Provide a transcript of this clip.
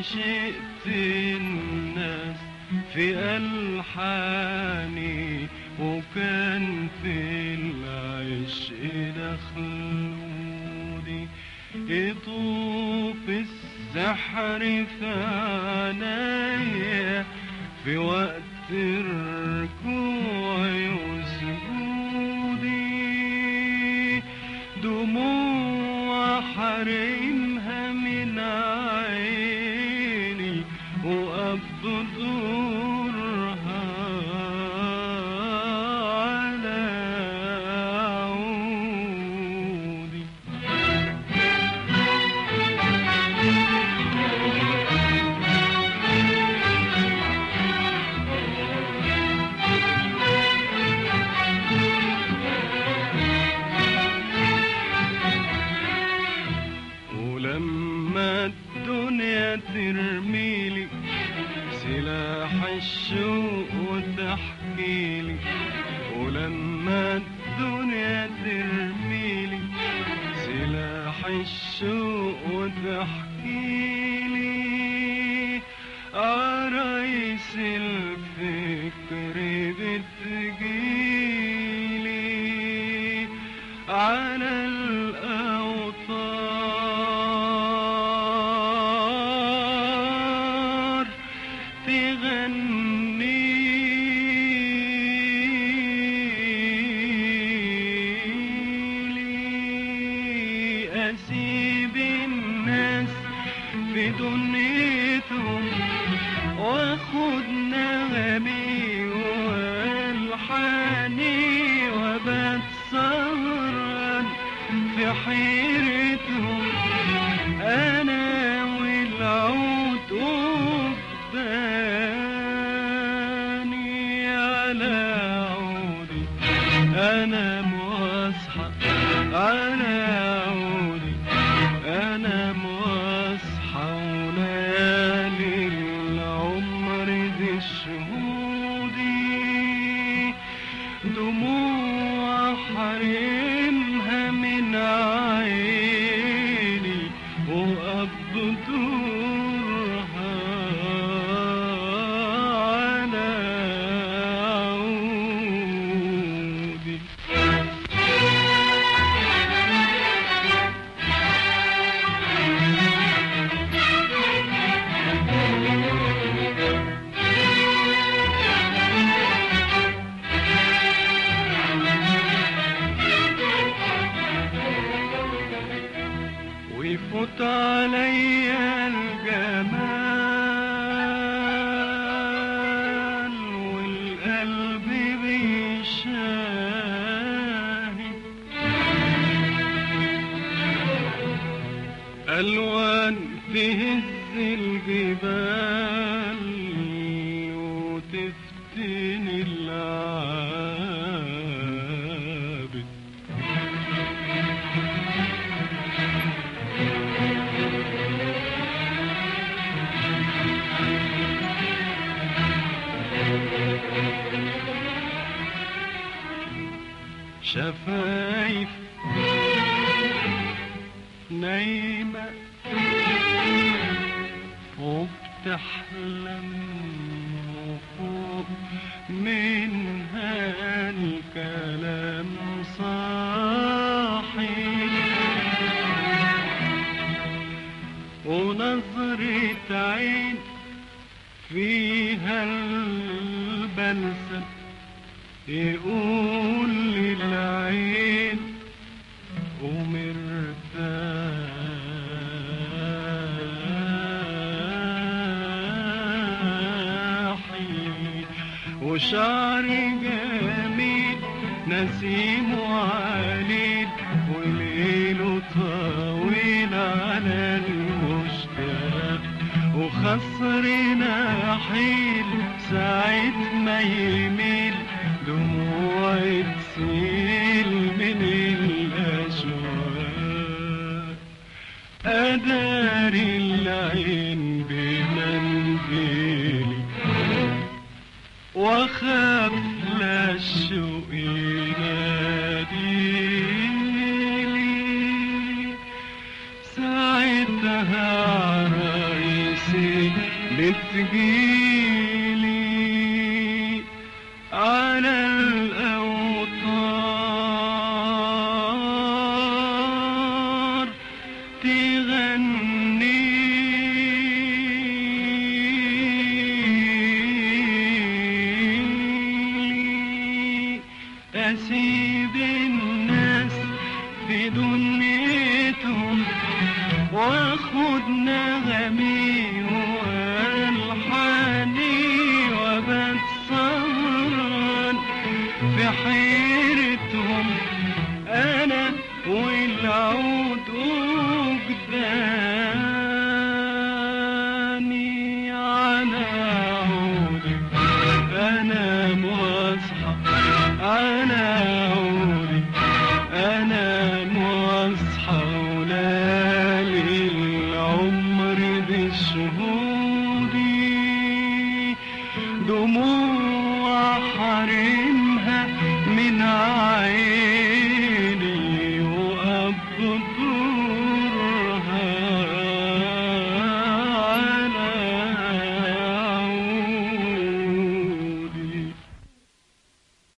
عشقت الناس في ألحاني وكان في العشق دخلودي يطوف السحر في عنايا في وقت ركوعي وسجودي دموع حرمها من عيني وقبض دورها على عودي ولما الدنيا ترميلي سلاح الشوق وتحكيلي ولما الدنيا ترميلي سلاح الشوق وتحكيلي عرايس الفكر بتجيلي على الأوطار تغني لي أسيب الناس في دنيتهم واخد نغمي والحاني وبات سهران في حيرتهم انا والعود قدامي على عودي انا مصحى على عودي انا مصحى وليالي العمر دي شهودي دموع حرمها من عيني وأبدورها على عودي ويفوت عليا الجمال والقلب بيشاهد ألوان تهز الجبال وتفتني العابد شفايف نايمة وبتحلم وفوق منها الكلام صاحي ونظرة عين فيها البلسم يقول للعين ومرتاحي وشعر جميل نسيم وعليل وليله طويل على المشتاق وخصرنا حيل ساعة ما يميل دموع تسيل من الأشواق أداري العين بمنديلي واخاف لا الشوق يناديلي ساعتها عرايسي اللي تجيب